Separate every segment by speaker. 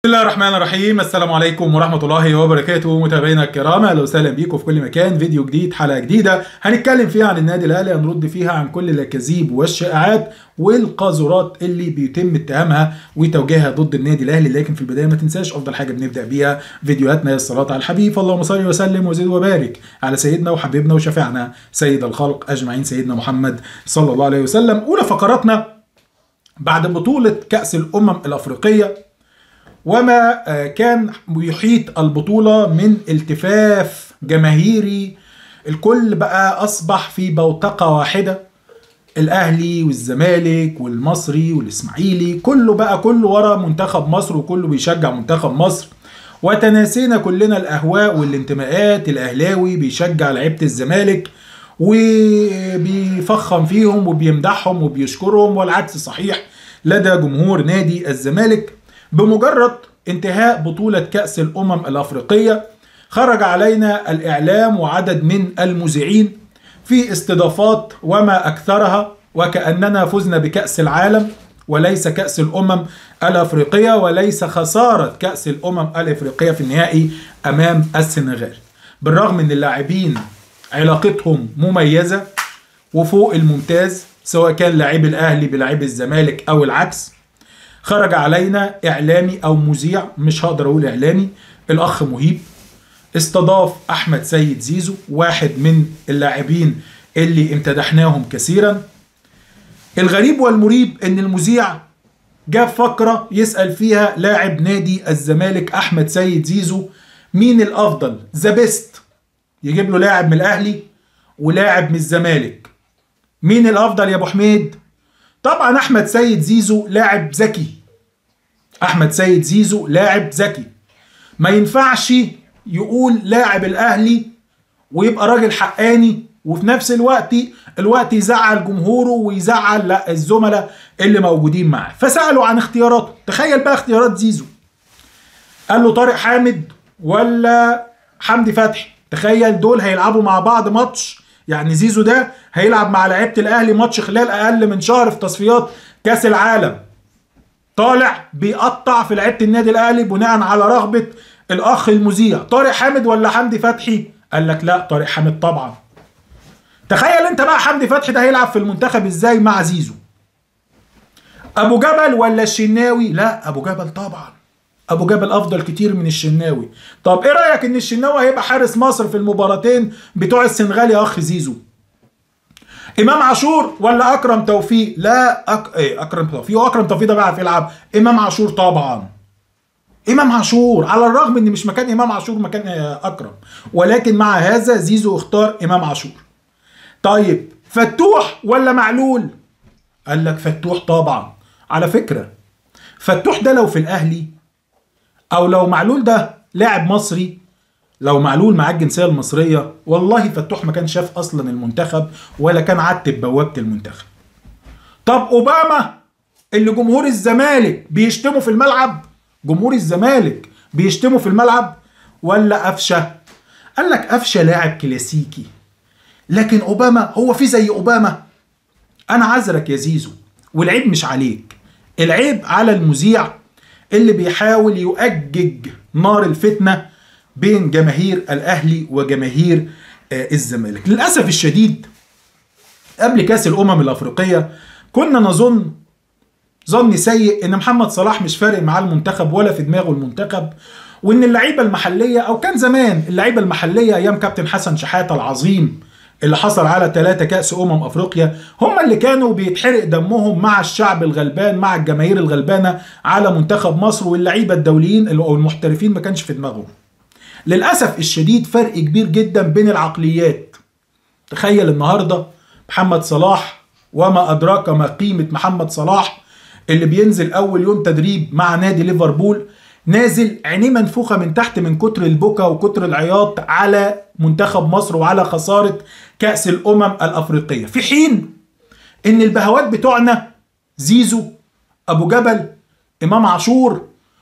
Speaker 1: بسم الله الرحمن الرحيم السلام عليكم ورحمة الله وبركاته متابعينا الكرام اهلا وسهلا بيكم في كل مكان فيديو جديد حلقة جديدة هنتكلم فيها عن النادي الاهلي هنرد فيها عن كل الاكاذيب والشائعات والقاذورات اللي بيتم اتهامها وتوجيهها ضد النادي الاهلي لكن في البداية ما تنساش افضل حاجة بنبدأ بيها فيديوهاتنا هي الصلاة على الحبيب اللهم صل وسلم وزد وبارك على سيدنا وحبيبنا وشفيعنا سيد الخلق اجمعين سيدنا محمد صلى الله عليه وسلم اولى فقراتنا بعد بطولة كأس الأمم الأفريقية وما كان يحيط البطولة من التفاف جماهيري الكل بقى أصبح في بوتقة واحدة الأهلي والزمالك والمصري والإسماعيلي كله بقى كله ورا منتخب مصر وكله بيشجع منتخب مصر وتناسينا كلنا الأهواء والانتماءات الأهلاوي بيشجع لعيبة الزمالك وبيفخم فيهم وبيمدحهم وبيشكرهم والعكس صحيح لدى جمهور نادي الزمالك بمجرد انتهاء بطولة كأس الأمم الأفريقية خرج علينا الإعلام وعدد من المذيعين في استضافات وما أكثرها وكأننا فزنا بكأس العالم وليس كأس الأمم الأفريقية وليس خسارة كأس الأمم الأفريقية في النهائي أمام السنغال بالرغم أن اللاعبين علاقتهم مميزة وفوق الممتاز سواء كان لاعب الأهلي بلاعب الزمالك أو العكس خرج علينا اعلامي او مذيع مش هقدر اقول اعلامي الاخ مهيب استضاف احمد سيد زيزو واحد من اللاعبين اللي امتدحناهم كثيرا الغريب والمريب ان المذيع جاب فقره يسال فيها لاعب نادي الزمالك احمد سيد زيزو مين الافضل ذا بيست يجيب له لاعب من الاهلي ولاعب من الزمالك مين الافضل يا ابو حميد طبعا احمد سيد زيزو لاعب ذكي احمد سيد زيزو لاعب ذكي ما ينفعش يقول لاعب الاهلي ويبقى راجل حقاني وفي نفس الوقت الوقت يزعل جمهوره ويزعل لا الزملاء اللي موجودين معاه فسالوا عن اختياراته تخيل بقى اختيارات زيزو قال له طارق حامد ولا حمدي فتحي تخيل دول هيلعبوا مع بعض ماتش يعني زيزو ده هيلعب مع لعيبه الاهلي ماتش خلال اقل من شهر في تصفيات كاس العالم طالع بيقطع في لعيبه النادي الاهلي بناء على رغبه الاخ المذيع طارق حامد ولا حمدي فتحي قال لك لا طارق حامد طبعا تخيل انت بقى حمدي فتحي ده هيلعب في المنتخب ازاي مع زيزو ابو جبل ولا الشناوي لا ابو جبل طبعا ابو جبل افضل كتير من الشناوي طب ايه رايك ان الشناوي هيبقى حارس مصر في المباراتين بتوع السنغال يا اخ زيزو امام عاشور ولا اكرم توفيق لا أك... إيه اكرم توفيق واكرم توفيق ده بيعرف يلعب امام عاشور طبعا امام عاشور على الرغم ان مش مكان امام عاشور مكان اكرم ولكن مع هذا زيزو اختار امام عاشور طيب فتوح ولا معلول قال لك فتوح طبعا على فكره فتوح ده لو في الاهلي او لو معلول ده لاعب مصري لو معلول معاه الجنسيه المصريه والله فتوح ما كان شاف اصلا المنتخب ولا كان عتب بوابه المنتخب طب اوباما اللي جمهور الزمالك بيشتموا في الملعب جمهور الزمالك بيشتموا في الملعب ولا قفشه قال لك قفشه لاعب كلاسيكي لكن اوباما هو في زي اوباما انا عذرك يا زيزو والعيب مش عليك العيب على المذيع اللي بيحاول يؤجج نار الفتنه بين جماهير الاهلي وجماهير الزمالك للاسف الشديد قبل كاس الامم الافريقيه كنا نظن ظن سيء ان محمد صلاح مش فارق معاه المنتخب ولا في دماغه المنتخب وان اللعيبه المحليه او كان زمان اللعيبه المحليه ايام كابتن حسن شحاته العظيم اللي حصل على ثلاثة كأس أمم أفريقيا هم اللي كانوا بيتحرق دمهم مع الشعب الغلبان مع الجماهير الغلبانة على منتخب مصر واللعيبة الدوليين أو المحترفين ما كانش في دماغهم للأسف الشديد فرق كبير جدا بين العقليات تخيل النهاردة محمد صلاح وما أدراك ما قيمة محمد صلاح اللي بينزل أول يوم تدريب مع نادي ليفربول نازل عينيه منفوخه من تحت من كتر البكا وكتر العياط على منتخب مصر وعلى خساره كاس الامم الافريقيه في حين ان البهوات بتوعنا زيزو ابو جبل امام عاشور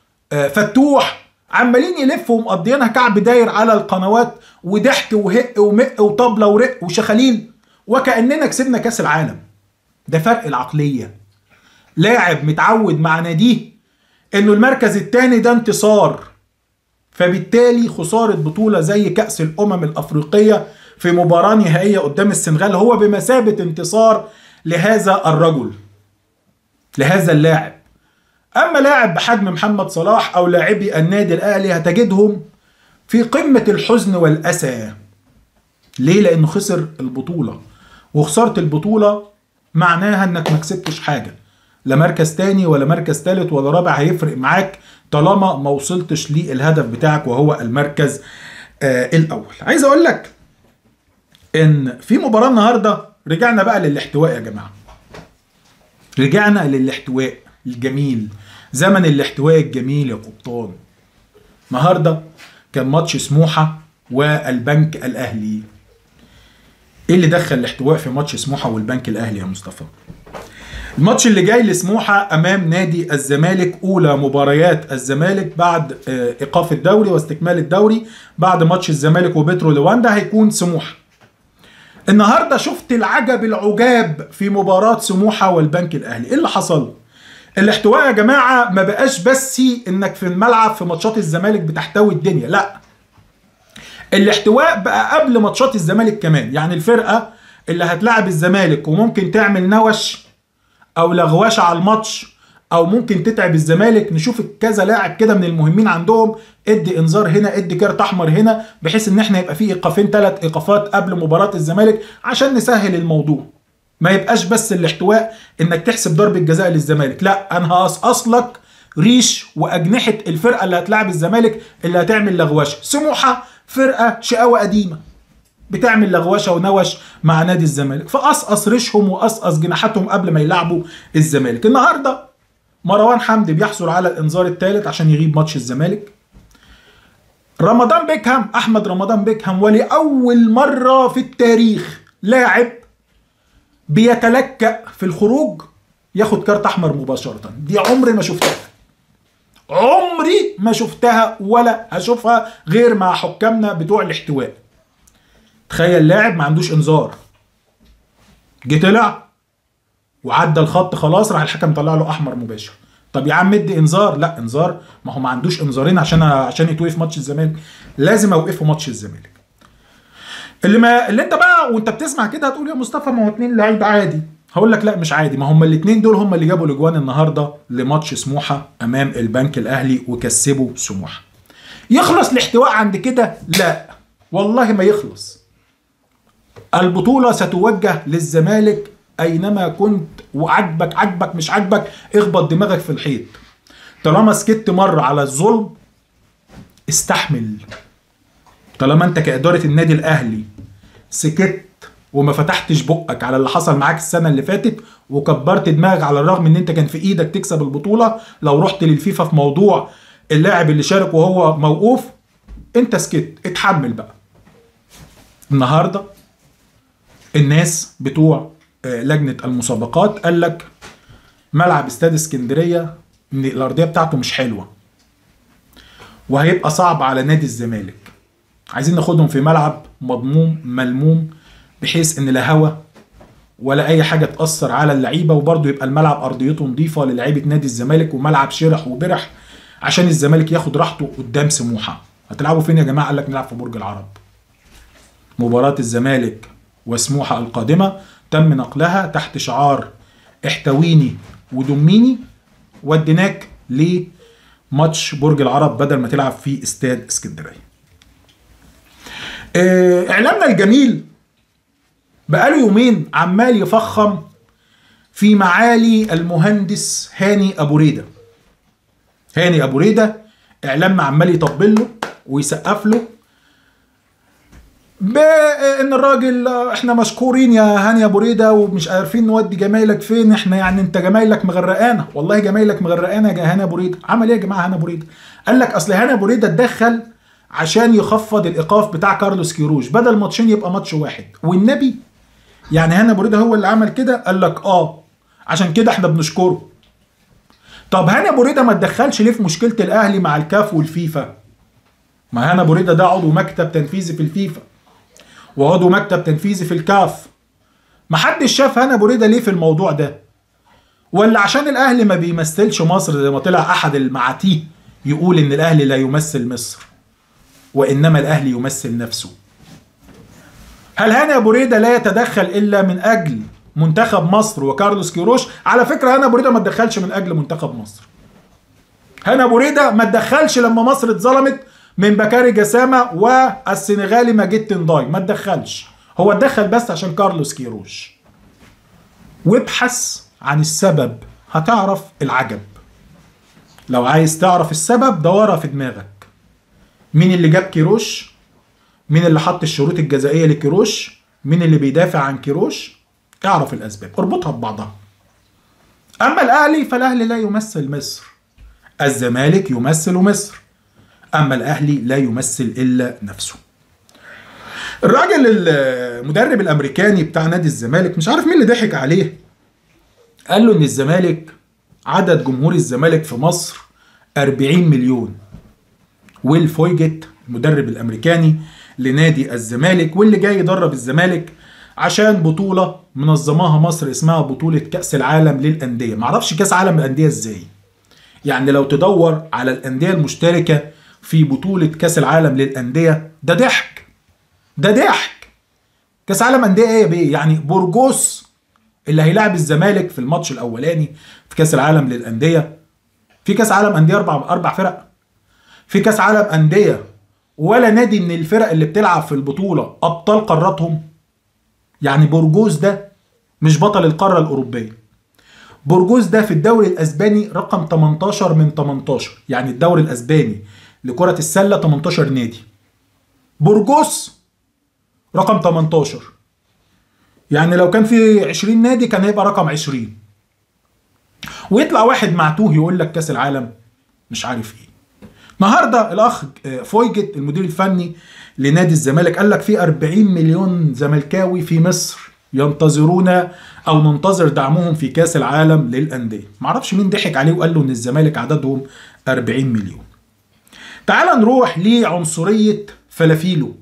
Speaker 1: فتوح عمالين يلفوا ومقضيينها كعب داير على القنوات وضحك وهق ومق وطبله ورق وشخاليل وكاننا كسبنا كاس العالم ده فرق العقليه لاعب متعود مع ناديه انه المركز الثاني ده انتصار فبالتالي خسارة بطولة زي كأس الأمم الأفريقية في مباراة نهائية قدام السنغال هو بمثابة انتصار لهذا الرجل لهذا اللاعب أما لاعب بحجم محمد صلاح أو لاعبي النادي الأهلي هتجدهم في قمة الحزن والأسى ليه؟ لأنه خسر البطولة وخسارة البطولة معناها إنك ما كسبتش حاجة لا مركز تاني ولا مركز تالت ولا رابع هيفرق معاك طالما ما وصلتش للهدف بتاعك وهو المركز آه الأول عايز أقول لك إن في مباراة النهاردة رجعنا بقى للاحتواء يا جماعة رجعنا للاحتواء الجميل زمن الاحتواء الجميل يا قبطان النهارده كان ماتش سموحه والبنك الاهلي ايه اللي دخل الاحتواء في ماتش سموحه والبنك الاهلي يا مصطفى الماتش اللي جاي لسموحه امام نادي الزمالك اولى مباريات الزمالك بعد ايقاف الدوري واستكمال الدوري بعد ماتش الزمالك وبترو لواندا هيكون سموحه النهارده شفت العجب العجاب في مباراه سموحه والبنك الاهلي ايه اللي حصل الاحتواء يا جماعه ما بقاش بس انك في الملعب في ماتشات الزمالك بتحتوي الدنيا لا الاحتواء بقى قبل ماتشات الزمالك كمان يعني الفرقه اللي هتلاعب الزمالك وممكن تعمل نوش او لغوشه على الماتش او ممكن تتعب الزمالك نشوف كذا لاعب كده من المهمين عندهم ادي انذار هنا ادي كارت احمر هنا بحيث ان احنا يبقى في ايقافين ثلاث ايقافات قبل مباراه الزمالك عشان نسهل الموضوع ما يبقاش بس الاحتواء انك تحسب ضربه جزاء للزمالك لا انا هقصقص لك ريش واجنحه الفرقه اللي هتلاعب الزمالك اللي هتعمل لغوشه سموحه فرقه شقاوه قديمه بتعمل لغوشه ونوش مع نادي الزمالك فقصقص ريشهم وقصقص جناحاتهم قبل ما يلعبوا الزمالك النهارده مروان حمدي بيحصل على الانذار الثالث عشان يغيب ماتش الزمالك رمضان بيكهام احمد رمضان بيكهام ولاول مره في التاريخ لاعب بيتلكأ في الخروج ياخد كارت احمر مباشره دي عمري ما شفتها عمري ما شفتها ولا هشوفها غير مع حكامنا بتوع الاحتواء تخيل لاعب ما عندوش انذار جه طلع وعدى الخط خلاص راح الحكم طلع له احمر مباشر طب يا عم ادي انذار لا انذار ما هو ما عندوش انذارين عشان عشان يتوقف ماتش الزمالك لازم اوقفه ماتش الزمالك اللي ما اللي انت بقى وانت بتسمع كده هتقول يا مصطفى ما هو اتنين لعيب عادي هقول لك لا مش عادي ما هم الاثنين دول هم اللي جابوا الاجوان النهارده لماتش سموحه امام البنك الاهلي وكسبوا سموحه يخلص الاحتواء عند كده لا والله ما يخلص البطوله ستوجه للزمالك اينما كنت وعجبك عجبك مش عجبك اخبط دماغك في الحيط طالما سكت مره على الظلم استحمل طالما انت كاداره النادي الاهلي سكت وما فتحتش بقك على اللي حصل معاك السنه اللي فاتت وكبرت دماغك على الرغم ان انت كان في ايدك تكسب البطوله لو رحت للفيفا في موضوع اللاعب اللي شارك وهو موقوف انت سكت اتحمل بقى النهارده الناس بتوع لجنه المسابقات قال لك ملعب استاد اسكندريه ان الارضيه بتاعته مش حلوه وهيبقى صعب على نادي الزمالك عايزين ناخدهم في ملعب مضموم ملموم بحيث ان لا هوا ولا اي حاجه تاثر على اللعيبه وبرضه يبقى الملعب ارضيته نظيفه للعيبه نادي الزمالك وملعب شرح وبرح عشان الزمالك ياخد راحته قدام سموحه هتلعبوا فين يا جماعه قال لك نلعب في برج العرب مباراه الزمالك وسموحه القادمه تم نقلها تحت شعار احتويني ودميني وديناك لماتش برج العرب بدل ما تلعب في استاد اسكندريه اعلامنا الجميل بقاله يومين عمال يفخم في معالي المهندس هاني ابو ريده هاني ابو ريده اعلامنا عمال يطبل له ويسقف له بان الراجل احنا مشكورين يا هاني ابو ريده ومش عارفين نودي جمايلك فين احنا يعني انت جمايلك مغرقانه والله جمايلك مغرقانه يا هاني ابو ريده عمل ايه يا جماعه هاني ابو ريده قال لك اصل هاني ابو ريده اتدخل عشان يخفض الايقاف بتاع كارلوس كيروش بدل ماتشين يبقى ماتش واحد والنبي يعني هاني ابو ريده هو اللي عمل كده قال لك اه عشان كده احنا بنشكره طب هاني ابو ريده ما اتدخلش ليه في مشكله الاهلي مع الكاف والفيفا ما هاني ابو ريده ده عضو مكتب تنفيذي في الفيفا وعضو مكتب تنفيذي في الكاف ما حدش شاف هاني ابو ريده ليه في الموضوع ده ولا عشان الاهلي ما بيمثلش مصر زي ما طلع احد المعاتيه يقول ان الاهلي لا يمثل مصر وانما الاهلي يمثل نفسه هل هاني ابو ريده لا يتدخل الا من اجل منتخب مصر وكارلوس كيروش على فكره هاني ابو ريده ما تدخلش من اجل منتخب مصر هاني ابو ريده ما تدخلش لما مصر اتظلمت من بكاري جسامه والسنغالي ماجيد تنداي ما تدخلش هو اتدخل بس عشان كارلوس كيروش وابحث عن السبب هتعرف العجب لو عايز تعرف السبب دورها في دماغك مين اللي جاب كيروش مين اللي حط الشروط الجزائيه لكيروش مين اللي بيدافع عن كيروش اعرف الاسباب اربطها ببعضها اما الاهلي فالاهلي لا يمثل مصر الزمالك يمثل مصر اما الاهلي لا يمثل الا نفسه الراجل المدرب الامريكاني بتاع نادي الزمالك مش عارف مين اللي ضحك عليه قال له ان الزمالك عدد جمهور الزمالك في مصر 40 مليون ويل فويجت المدرب الامريكاني لنادي الزمالك واللي جاي يدرب الزمالك عشان بطولة منظماها مصر اسمها بطولة كأس العالم للأندية معرفش كأس عالم الأندية ازاي يعني لو تدور على الأندية المشتركة في بطولة كأس العالم للأندية ده ضحك ده ضحك كأس عالم أندية ايه يا بيه يعني بورجوس اللي هيلاعب الزمالك في الماتش الأولاني في كأس العالم للأندية في كأس عالم أندية أربع أربع فرق في كأس عالم أندية ولا نادي من الفرق اللي بتلعب في البطولة أبطال قاراتهم يعني بورجوز ده مش بطل القارة الأوروبية بورجوز ده في الدوري الأسباني رقم 18 من 18 يعني الدوري الأسباني لكرة السلة 18 نادي بورجوس رقم 18 يعني لو كان في 20 نادي كان هيبقى رقم 20 ويطلع واحد معتوه يقول لك كاس العالم مش عارف ايه النهارده الاخ فويجت المدير الفني لنادي الزمالك قال لك في 40 مليون زملكاوي في مصر ينتظرون او ننتظر دعمهم في كاس العالم للانديه معرفش مين ضحك عليه وقال له ان الزمالك عددهم 40 مليون تعال نروح لعنصريه فلافيلو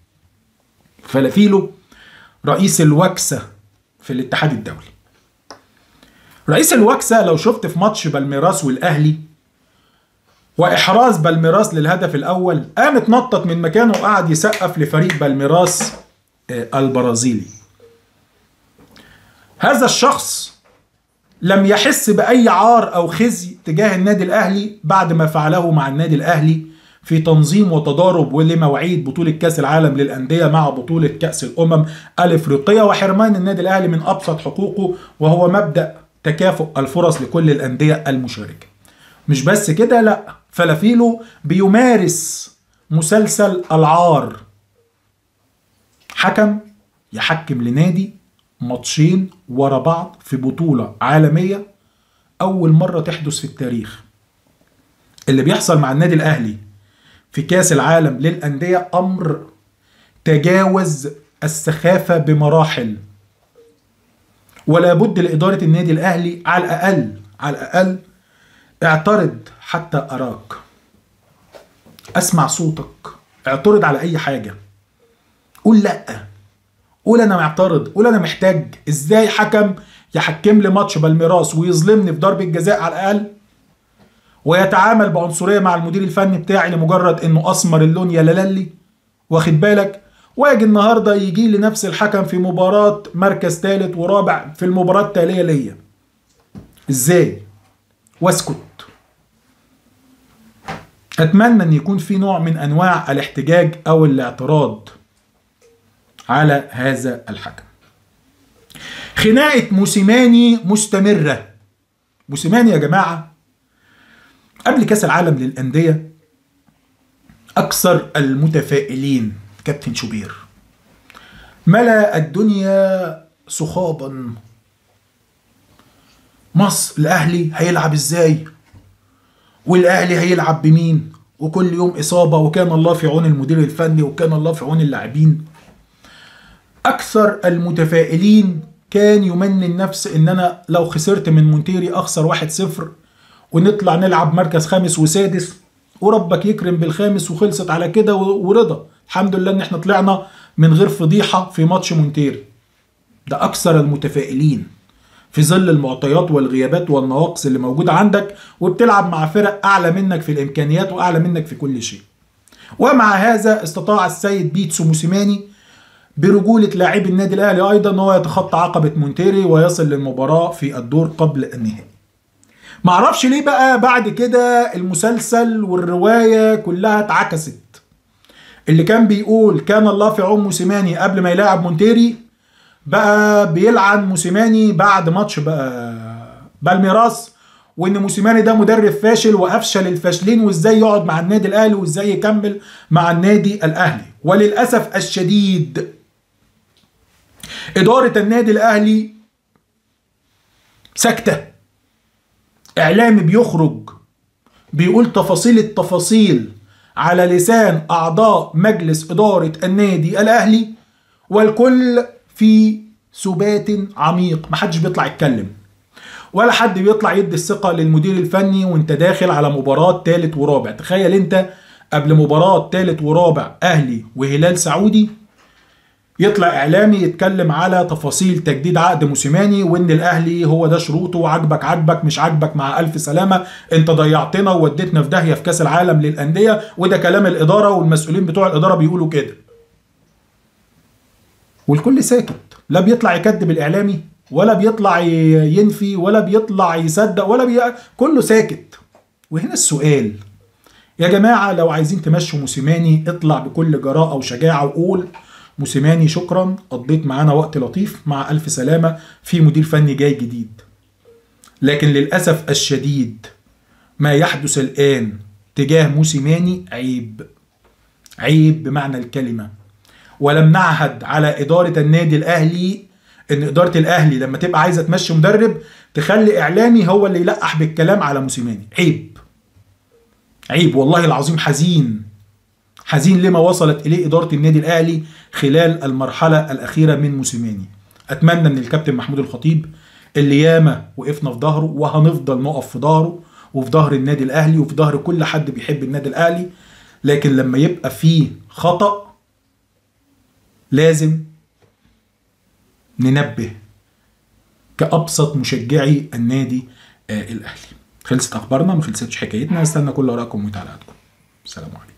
Speaker 1: فلافيلو رئيس الوكسه في الاتحاد الدولي رئيس الوكسه لو شفت في ماتش بالميراس والاهلي واحراز بالميراس للهدف الاول قام اتنطط من مكانه وقعد يسقف لفريق بالميراس البرازيلي هذا الشخص لم يحس باي عار او خزي تجاه النادي الاهلي بعد ما فعله مع النادي الاهلي في تنظيم وتضارب ولمواعيد بطولة كأس العالم للأندية مع بطولة كأس الأمم الإفريقية وحرمان النادي الأهلي من أبسط حقوقه وهو مبدأ تكافؤ الفرص لكل الأندية المشاركة مش بس كده لا فلافيلو بيمارس مسلسل العار حكم يحكم لنادي ماتشين ورا بعض في بطولة عالمية أول مرة تحدث في التاريخ اللي بيحصل مع النادي الأهلي في كاس العالم للأندية أمر تجاوز السخافة بمراحل ولا بد لإدارة النادي الأهلي على الأقل على الأقل اعترض حتى أراك أسمع صوتك اعترض على أي حاجة قول لأ قول أنا معترض قول أنا محتاج إزاي حكم يحكم لي ماتش بالميراس ويظلمني في ضربة جزاء على الأقل ويتعامل بعنصرية مع المدير الفني بتاعي لمجرد إنه أسمر اللون يا لالي واخد بالك واجي النهارده يجي لي نفس الحكم في مباراة مركز ثالث ورابع في المباراة التالية ليا ازاي واسكت اتمنى ان يكون في نوع من انواع الاحتجاج او الاعتراض على هذا الحكم خناقة موسيماني مستمرة موسيماني يا جماعة قبل كاس العالم للأندية أكثر المتفائلين كابتن شوبير ملا الدنيا صخابا مصر الاهلي هيلعب ازاي والاهلي هيلعب بمين وكل يوم اصابه وكان الله في عون المدير الفني وكان الله في عون اللاعبين اكثر المتفائلين كان يمني النفس ان انا لو خسرت من مونتيري اخسر 1-0 ونطلع نلعب مركز خامس وسادس وربك يكرم بالخامس وخلصت على كده ورضا الحمد لله ان احنا طلعنا من غير فضيحه في ماتش مونتيري ده اكثر المتفائلين في ظل المعطيات والغيابات والنواقص اللي موجودة عندك وبتلعب مع فرق أعلى منك في الإمكانيات وأعلى منك في كل شيء ومع هذا استطاع السيد بيتسو موسيماني برجولة لاعبي النادي الأهلي أيضا أن هو يتخطى عقبة مونتيري ويصل للمباراة في الدور قبل النهائي معرفش ليه بقى بعد كده المسلسل والرواية كلها اتعكست اللي كان بيقول كان الله في عون موسيماني قبل ما يلاعب مونتيري بقى بيلعن موسيماني بعد ماتش بقى بالميراس وان موسيماني ده مدرب فاشل وافشل الفاشلين وازاي يقعد مع النادي الاهلي وازاي يكمل مع النادي الاهلي وللاسف الشديد اداره النادي الاهلي ساكته اعلامي بيخرج بيقول تفاصيل التفاصيل على لسان اعضاء مجلس اداره النادي الاهلي والكل في سبات عميق محدش بيطلع يتكلم ولا حد بيطلع يدي الثقه للمدير الفني وانت داخل على مباراه ثالث ورابع تخيل انت قبل مباراه ثالث ورابع اهلي وهلال سعودي يطلع اعلامي يتكلم على تفاصيل تجديد عقد موسيماني وان الاهلي هو ده شروطه عاجبك عاجبك مش عاجبك مع الف سلامه انت ضيعتنا ووديتنا في داهيه في كاس العالم للانديه وده كلام الاداره والمسؤولين بتوع الاداره بيقولوا كده والكل ساكت لا بيطلع يكذب الاعلامي ولا بيطلع ينفي ولا بيطلع يصدق ولا بي... كله ساكت وهنا السؤال يا جماعه لو عايزين تمشوا موسيماني اطلع بكل جراءه وشجاعه وقول موسيماني شكرا قضيت معانا وقت لطيف مع الف سلامه في مدير فني جاي جديد لكن للاسف الشديد ما يحدث الان تجاه موسيماني عيب عيب بمعنى الكلمه ولم نعهد على اداره النادي الاهلي ان اداره الاهلي لما تبقى عايزه تمشي مدرب تخلي اعلامي هو اللي يلقح بالكلام على موسيماني عيب عيب والله العظيم حزين حزين لما وصلت اليه اداره النادي الاهلي خلال المرحله الاخيره من موسيماني اتمنى من الكابتن محمود الخطيب اللي ياما وقفنا في ظهره وهنفضل نقف في ظهره وفي ظهر النادي الاهلي وفي ظهر كل حد بيحب النادي الاهلي لكن لما يبقى فيه خطأ لازم ننبه كأبسط مشجعي النادي آه الأهلي خلصت أخبارنا ما خلصتش حكايتنا استنى كل آرائكم وتعليقاتكم السلام عليكم